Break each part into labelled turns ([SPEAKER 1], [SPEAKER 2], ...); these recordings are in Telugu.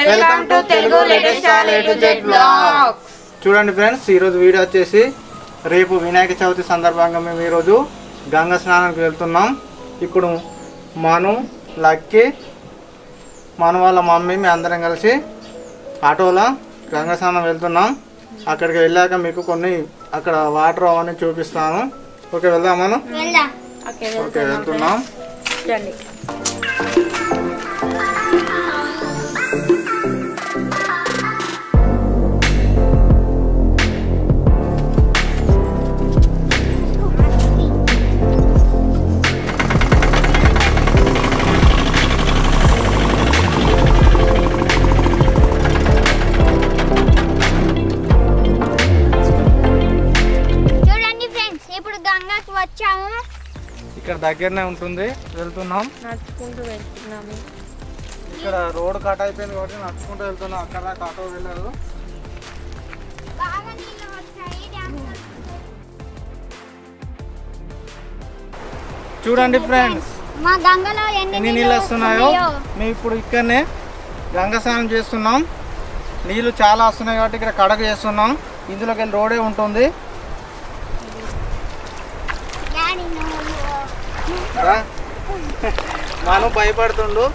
[SPEAKER 1] Welcome to Telugu latest A to Z blog
[SPEAKER 2] చూడండి ఫ్రెండ్స్ ఈరోజు వీడియో వచ్చేసి రేపు వినాయక చవితి సందర్భంగా మేము ఈరోజు గంగా స్నానానికి వెళ్తున్నాం ఇప్పుడు మను లక్కీ మన వాళ్ళ మమ్మీ మేము అందరం కలిసి ఆటోలో గంగా స్నానం వెళ్తున్నాం అక్కడికి వెళ్ళాక మీకు కొన్ని అక్కడ వాటర్ అవన్నీ చూపిస్తాను ఓకే వెళ్దాం మనం
[SPEAKER 3] వెళ్దాం
[SPEAKER 1] ఓకే
[SPEAKER 2] ఓకే వెళ్తున్నాం
[SPEAKER 1] రండి
[SPEAKER 3] చూడండి ఫ్రెండ్స్ ఇప్పుడు గంగాకి వచ్చాము
[SPEAKER 2] ఇక్కడ దగ్గరనే ఉంటుంది వెళ్తున్నాం
[SPEAKER 1] నడుచుకుంటూ వెళ్తున్నాము
[SPEAKER 2] ఇక్కడ రోడ్ కట్ అయిపోయింది కాబట్టి నడుచుకుంటూ వెళ్తున్నాం అక్కడ దాకా ఆటో వెళ్ళదు
[SPEAKER 3] బాగా నీళ్ళు వచ్చాయి డ్యామ్
[SPEAKER 2] చూడండి ఫ్రెండ్స్
[SPEAKER 3] మా గంగలో ఎన్ని
[SPEAKER 2] ఎన్ని నీళ్ళు వస్తున్నాయో మేము ఇప్పుడు ఇక్కడనే గంగ స్నానం చేస్తున్నాం నీళ్ళు చాలా వస్తున్నాయి కాబట్టి ఇక్కడ కడక చేస్తున్నాం ఇందులోకి వెళ్ళి రోడే ఉంటుంది
[SPEAKER 3] డాడీ నువ్వు
[SPEAKER 2] రా. మనం భయపడుతుండు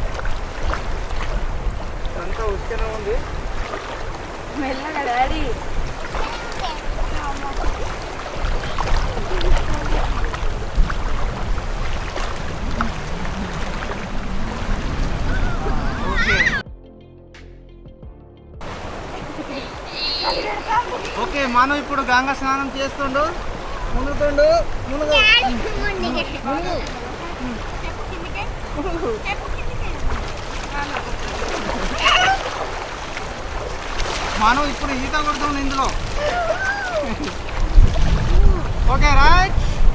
[SPEAKER 2] అంతా ఉచితనే ఉంది
[SPEAKER 1] మెల్లగా డాడీ
[SPEAKER 2] ఓకే మనం ఇప్పుడు గంగ స్నానం చేస్తుండు మునుగుతుండు మునుగు
[SPEAKER 3] డాడీ ముందుకే.
[SPEAKER 2] మనం ఇప్పుడు ఈత కొడుతుంది ఇందులో ఓకే రైట్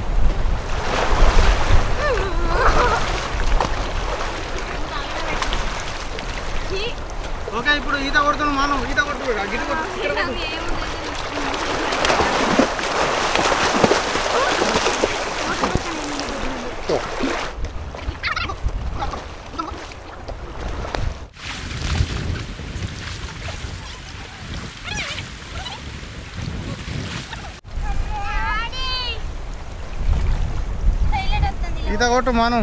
[SPEAKER 2] ఓకే ఇప్పుడు ఈత కొడుతున్నాం మనం ఈత కొడుతు గిట్టు కొట్టు ఇక్కడ కొట్టు.
[SPEAKER 3] డాడీ టైలెట్ వస్తుంది
[SPEAKER 2] ఈత కొట్టు మనం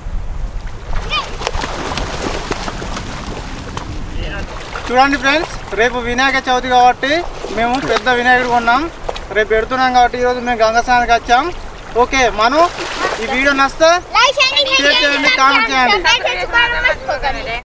[SPEAKER 2] చూడండి ఫ్రెండ్స్ రేపు వినాయక చవితి కాబట్టి మేము పెద్ద వినాయకుడు కొన్నాం రేపు పెడుతున్నాం కాబట్టి ఈరోజు మేము గంగా స్నానానికి వచ్చాం ఓకే మనం ఈ వీడియో నచ్చితే
[SPEAKER 3] లైక్ చేయండి
[SPEAKER 2] షేర్ చేయండి కామెంట్ చేయండి
[SPEAKER 3] సబ్స్క్రైబ్ చేసుకోవడం మర్చిపోకండి